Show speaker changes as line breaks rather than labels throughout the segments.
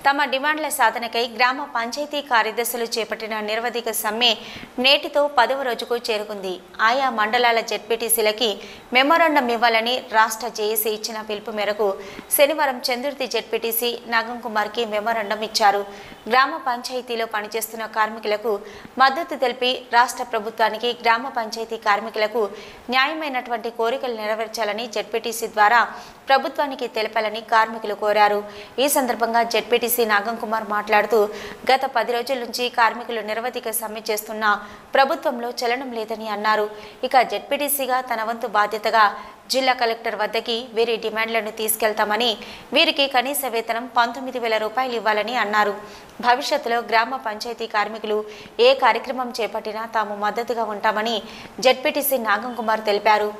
తమ డిమాండ్ల సాధనకై గ్రామ పంచాయతీ కార్యదర్శులు చేపట్టిన నిరవధిక సమ్మె నేటితో పదవ రోజుకు చేరుకుంది ఆయా మండలాల జెడ్పీటీసీలకి మెమోరాండం ఇవ్వాలని రాష్ట్ర జేఏసీ ఇచ్చిన పిలుపు మేరకు శనివారం చంద్రుతి జెడ్పీటీసీ నాగం కుమార్కి మెమోరాండం ఇచ్చారు గ్రామ పంచాయతీలో పనిచేస్తున్న కార్మికులకు మద్దతు తెలిపి రాష్ట్ర ప్రభుత్వానికి గ్రామ పంచాయతీ కార్మికులకు న్యాయమైనటువంటి కోరికలు నెరవేర్చాలని జెడ్పీటీసీ ద్వారా ప్రభుత్వానికి తెలపాలని కార్మికులు కోరారు ఈ సందర్భంగా జెడ్పీటీసీ నాగం కుమార్ మాట్లాడుతూ గత పది రోజుల నుంచి కార్మికులు నిరవధిక సమ్మె చేస్తున్నా ప్రభుత్వంలో చలనం లేదని అన్నారు ఇక జెడ్పీటీసీగా తన వంతు బాధ్యతగా జిల్లా కలెక్టర్ వద్దకి వీరి డిమాండ్లను తీసుకెళ్తామని వీరికి కనీస వేతనం పంతొమ్మిది వేల రూపాయలు ఇవ్వాలని అన్నారు భవిష్యత్తులో గ్రామ పంచాయతీ కార్మికులు ఏ కార్యక్రమం చేపట్టినా తాము మద్దతుగా ఉంటామని జెడ్పీటీసీ నాగం కుమార్ తెలిపారు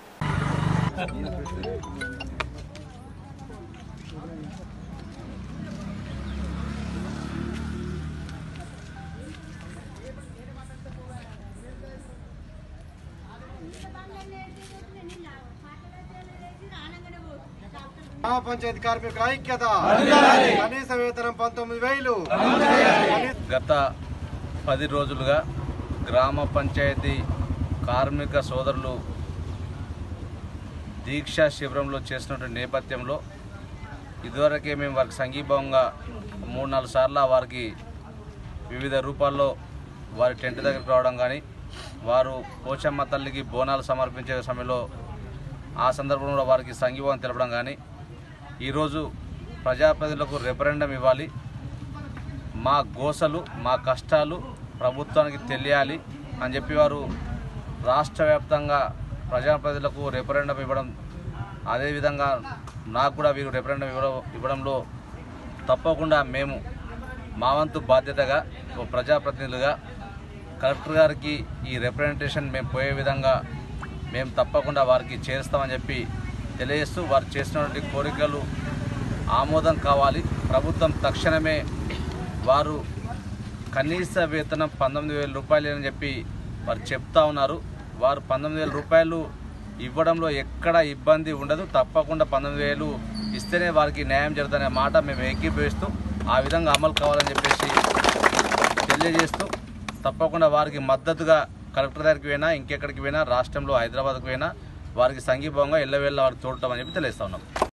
గ్రామ పంచాయతీ కార్మికుల ఐక్యత కనీస వేతనం పంతొమ్మిది వేలు
గత పది రోజులుగా గ్రామ పంచాయతీ కార్మిక సోదరులు దీక్షా శిబిరంలో చేసినటువంటి నేపథ్యంలో ఇదివరకే మేము వారికి సంఘీభావంగా మూడు నాలుగు సార్లు వారికి వివిధ రూపాల్లో వారి టెంట్ దగ్గరికి రావడం కానీ వారు పోచమ్మ తల్లికి బోనాలు సమర్పించే సమయంలో ఆ సందర్భంలో వారికి సంఘీభావం తెలపడం కానీ ఈరోజు ప్రజాప్రతినిధులకు రెఫరెండం ఇవ్వాలి మా గోసలు మా కష్టాలు ప్రభుత్వానికి తెలియాలి అని చెప్పి వారు రాష్ట్ర వ్యాప్తంగా ప్రజాప్రతినిధులకు రెఫరెండం ఇవ్వడం అదేవిధంగా నాకు కూడా వీరు రెఫరెండం ఇవ్వడం ఇవ్వడంలో తప్పకుండా మేము మా వంతు బాధ్యతగా ఓ ప్రజాప్రతినిధులుగా కలెక్టర్ గారికి ఈ రిప్రజెంటేషన్ మేము పోయే విధంగా మేము తప్పకుండా వారికి చేస్తామని చెప్పి తెలియజేస్తూ వారు చేసినటువంటి కోరికలు ఆమోదం కావాలి ప్రభుత్వం తక్షణమే వారు కనీస వేతనం పంతొమ్మిది వేల రూపాయలు అని చెప్పి వారు చెప్తా ఉన్నారు వారు పంతొమ్మిది వేల రూపాయలు ఇవ్వడంలో ఎక్కడ ఇబ్బంది ఉండదు తప్పకుండా పంతొమ్మిది వేలు ఇస్తేనే వారికి న్యాయం జరుగుతుందనే మాట మేము ఏకీభవిస్తూ ఆ విధంగా అమలు కావాలని చెప్పేసి తెలియజేస్తూ తప్పకుండా వారికి మద్దతుగా కలెక్టర్ దగ్గరికి పోయినా ఇంకెక్కడికి పోయినా రాష్ట్రంలో హైదరాబాద్కు పోయినా వారికి సంఘీభావంగా ఎల్లవేళ్ళ వారికి చూడటం అని చెప్పి తెలియజేస్తా ఉన్నాం